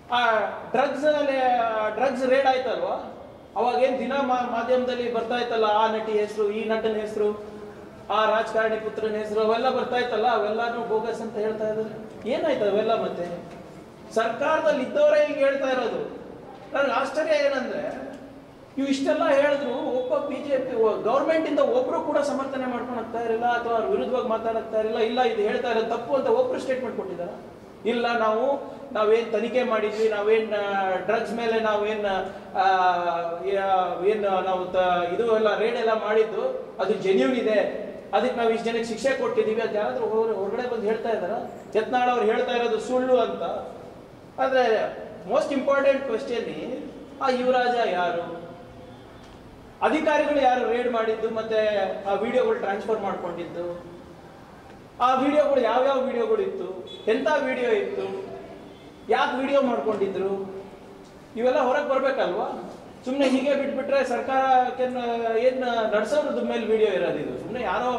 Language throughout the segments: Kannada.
ಆ ಡ್ರಗ್ಸ್ ಡ್ರಗ್ಸ್ ರೇಡ್ ಆಯ್ತಲ್ವಾ ಅವಾಗ ಏನ್ ದಿನ ಮಾ- ಮಾಧ್ಯಮದಲ್ಲಿ ಬರ್ತಾ ಇತ್ತಲ್ಲ ಆ ನಟಿ ಹೆಸರು ಈ ನಟನ ಹೆಸರು ಆ ರಾಜಕಾರಣಿ ಪುತ್ರನ ಹೆಸರು ಅವೆಲ್ಲ ಬರ್ತಾ ಇತ್ತಲ್ಲ ಅವೆಲ್ಲಾನು ಬೋಗಸ್ ಅಂತ ಹೇಳ್ತಾ ಇದ್ದಾರೆ ಏನಾಯ್ತು ಅವೆಲ್ಲ ಮತ್ತೆ ಸರ್ಕಾರದಲ್ಲಿ ಇದ್ದವರೇ ಈಗ ಹೇಳ್ತಾ ಇರೋದು ನನಗೆ ಆಶ್ಚರ್ಯ ಏನಂದ್ರೆ ಇವು ಇಷ್ಟೆಲ್ಲ ಹೇಳಿದ್ರು ಒಬ್ಬ ಬಿಜೆಪಿ ಗೌರ್ಮೆಂಟ್ ಇಂದ ಒಬ್ರು ಕೂಡ ಸಮರ್ಥನೆ ಮಾಡ್ಕೊಂಡು ಹೋಗ್ತಾ ಇರಲಿಲ್ಲ ಅಥವಾ ಅವ್ರ ವಿರುದ್ಧವಾಗಿ ಮಾತಾಡ್ತಾ ಇರಲಿಲ್ಲ ಇಲ್ಲ ಇದು ಹೇಳ್ತಾ ಇರೋದು ತಪ್ಪು ಅಂತ ಒಬ್ರು ಸ್ಟೇಟ್ಮೆಂಟ್ ಕೊಟ್ಟಿದ್ದಾರ ಇಲ್ಲ ನಾವು ನಾವೇನ್ ತನಿಖೆ ಮಾಡಿದ್ವಿ ನಾವೇನ್ ಡ್ರಗ್ಸ್ ಮೇಲೆ ನಾವೇನ್ ಆ, ಯಾ- ಏನ್ ನಾವು ತ- ಇದು ಎಲ್ಲ ರೇಡ್ ಎಲ್ಲ ಮಾಡಿದ್ದು ಅದು ಜೆನ್ಯೂನ್ ಇದೆ ಅದಕ್ಕೆ ನಾವು ಇಷ್ಟು ಜನಕ್ಕೆ ಶಿಕ್ಷೆ ಕೊಟ್ಟಿದ್ದೀವಿ ಅದು ಯಾರಾದ್ರೂ ಹೊರ- ಹೊರಗಡೆ ಬಂದು ಹೇಳ್ತಾ ಇದಾರ ಯತ್ನಾಳ್ ಅವ್ರು ಹೇಳ್ತಾ ಇರೋದು ಸುಳ್ಳು ಅಂತ ಆದ್ರೆ ಮೋಸ್ಟ್ ಇಂಪಾರ್ಟೆಂಟ್ ಕ್ವೆಶ್ಚನ್ ಆ ಯುವರಾಜ ಯಾರು ಅಧಿಕಾರಿಗಳು ಯಾರು ರೇಡ್ ಮಾಡಿದ್ದು ಮತ್ತೆ ಆ ವಿಡಿಯೋಗಳು ಟ್ರಾನ್ಸ್ಫರ್ ಮಾಡ್ಕೊಂಡಿದ್ದು ಆ ವಿಡಿಯೋಗಳು ಯಾವ್ಯಾವ ವಿಡಿಯೋಗಳು ಇತ್ತು ಎಂತ ವಿಡಿಯೋ ಇತ್ತು ಯಾಕೆ ವಿಡಿಯೋ ಮಾಡ್ಕೊಂಡಿದ್ರು ಇವೆಲ್ಲ ಹೊರಗೆ ಬರ್ಬೇಕಲ್ವಾ ಸುಮ್ಮನೆ ಹೀಗೆ ಬಿಟ್ಬಿಟ್ರೆ ಸರ್ಕಾರಕ್ಕೆ ಏನ್ ನಡ್ಸೋದ್ರ ಮೇಲೆ ವಿಡಿಯೋ ಇರೋದು ಇದು ಸುಮ್ಮನೆ ಯಾರೋ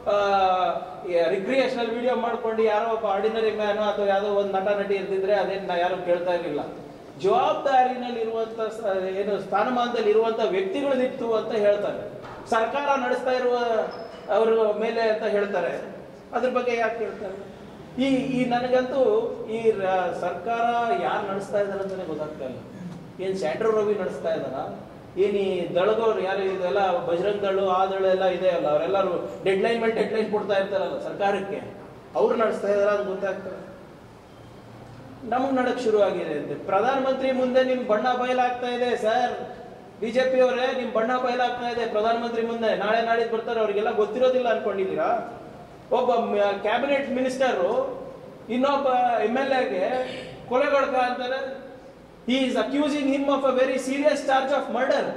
ರಿಕ್ರಿಯೇಷನಲ್ ವಿಡಿಯೋ ಮಾಡ್ಕೊಂಡು ಯಾರೋ ಒಬ್ಬ ಆರ್ಡಿನರಿ ಮ್ಯಾನ್ ಅಥವಾ ಯಾವುದೋ ಒಂದು ನಟ ನಟಿ ಇರ್ತಿದ್ರೆ ಅದೇನ್ ಯಾರು ಕೇಳ್ತಾ ಇರಲಿಲ್ಲ ಜವಾಬ್ದಾರಿನಲ್ಲಿ ಇರುವಂತ ಸ- ಏನು ಸ್ಥಾನಮಾನದಲ್ಲಿ ಇರುವಂತ ವ್ಯಕ್ತಿಗಳದಿತ್ತು ಅಂತ ಹೇಳ್ತಾರೆ ಸರ್ಕಾರ ನಡೆಸ್ತಾ ಇರುವ ಅವ್ರ ಮೇಲೆ ಅಂತ ಹೇಳ್ತಾರೆ ಅದ್ರ ಬಗ್ಗೆ ಯಾಕೆ ಹೇಳ್ತಾರೆ ಈ ಈ ನನಗಂತೂ ಈ ರ- ಸರ್ಕಾರ ಯಾರು ನಡೆಸ್ತಾ ಇದಾರೆ ಅಂತಾನೆ ಗೊತ್ತಾಗ್ತಾ ಇಲ್ಲ ಏನ್ ಸ್ಯಾಂಡ್ರೋ ರವಿ ನಡೆಸ್ತಾ ಇದಾರ ಏನ್ ಈ ದಳದವ್ರು ಯಾರು ಇದೆಲ್ಲ ಬಜರಂಗ್ ದಳು ಆ ದಳು ಎಲ್ಲ ಇದೆ ಅಲ್ಲ ಅವರೆಲ್ಲರೂ ಡೆಡ್ ಲೈನ್ ಮೇಲೆ ಡೆಡ್ ಲೈನ್ ಕೊಡ್ತಾ ಇರ್ತಾರಲ್ಲ ಸರ್ಕಾರಕ್ಕೆ ಅವ್ರು ನಡೆಸ್ತಾ ಇದಾರ ಅಂತ ಗೊತ್ತಾಗ್ತದೆ ನಮಗ್ ನಡಕ್ ಶುರು ಆಗಿದೆ ಅಂತೆ ಪ್ರಧಾನ ಮಂತ್ರಿ ಮುಂದೆ ನಿಮ್ ಬಣ್ಣ ಬಯಲಾಗ್ತಾ ಇದೆ ಸರ್ ಬಿಜೆಪಿ ಅವರೇ ನಿಮ್ ಬಣ್ಣ ಬಯಲಾಗ್ತಾ ಇದೆ ಪ್ರಧಾನ ಮಂತ್ರಿ ಮುಂದೆ ನಾಳೆ ನಾಡಿದ್ದು ಬರ್ತಾರೆ ಅವ್ರಿಗೆಲ್ಲ ಗೊತ್ತಿರೋದಿಲ್ಲ ಅನ್ಕೊಂಡಿದ್ದೀರಾ ಒಬ್ಬ ಕ್ಯಾಬಿನೆಟ್ ಮಿನಿಸ್ಟರ್ ಇನ್ನೊಬ್ಬ ಎಂ ಎಲ್ ಎಗೆ ಕೊಲೆಗೊಳಕ ಅಂತಾರೆ he is accusing him of a very serious charge of murder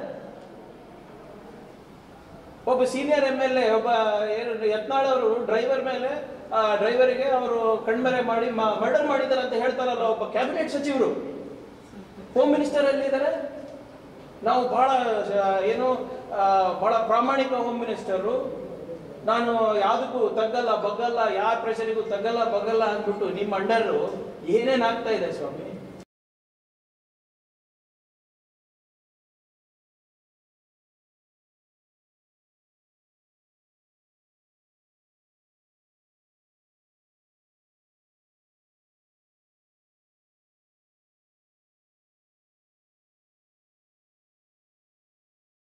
ಒಬ್ಬ ಸೀನಿಯರ್ ಎಂ ಎಲ್ ಎ ಒಬ್ಬ ಏನು ಯತ್ನಾಳ್ ಅವರು ಡ್ರೈವರ್ ಮೇಲೆ ಆ ಡ್ರೈವರಿಗೆ ಅವರು ಕಣ್ಮರೆ ಮಾಡಿ ಮರ್ಡರ್ ಮಾಡಿದ್ದಾರೆ ಅಂತ ಹೇಳ್ತಾರಲ್ಲ ಒಬ್ಬ ಕ್ಯಾಬಿನೆಟ್ ಸಚಿವರು ಹೋಮ್ ಮಿನಿಸ್ಟರ್ ಎಲ್ಲಿದ್ದಾರೆ ನಾವು ಬಹಳ ಆ, ಏನು ಆ, ಬಹಳ ಪ್ರಾಮಾಣಿಕ ಹೋಮ್ ಮಿನಿಸ್ಟರು ನಾನು ಯಾವುದಕ್ಕೂ ತಗ್ಗಲ್ಲ ಬಗ್ಗಲ್ಲ ಯಾರ ಪ್ರೆಷರಿಗೂ ತಗ್ಗಲ್ಲ ಬಗ್ಗಲ್ಲ ಅಂದ್ಬಿಟ್ಟು ನಿಮ್ಮ ಅಂಡರು ಏನೇನ್ ಆಗ್ತಾ ಇದೆ ಸ್ವಾಮಿ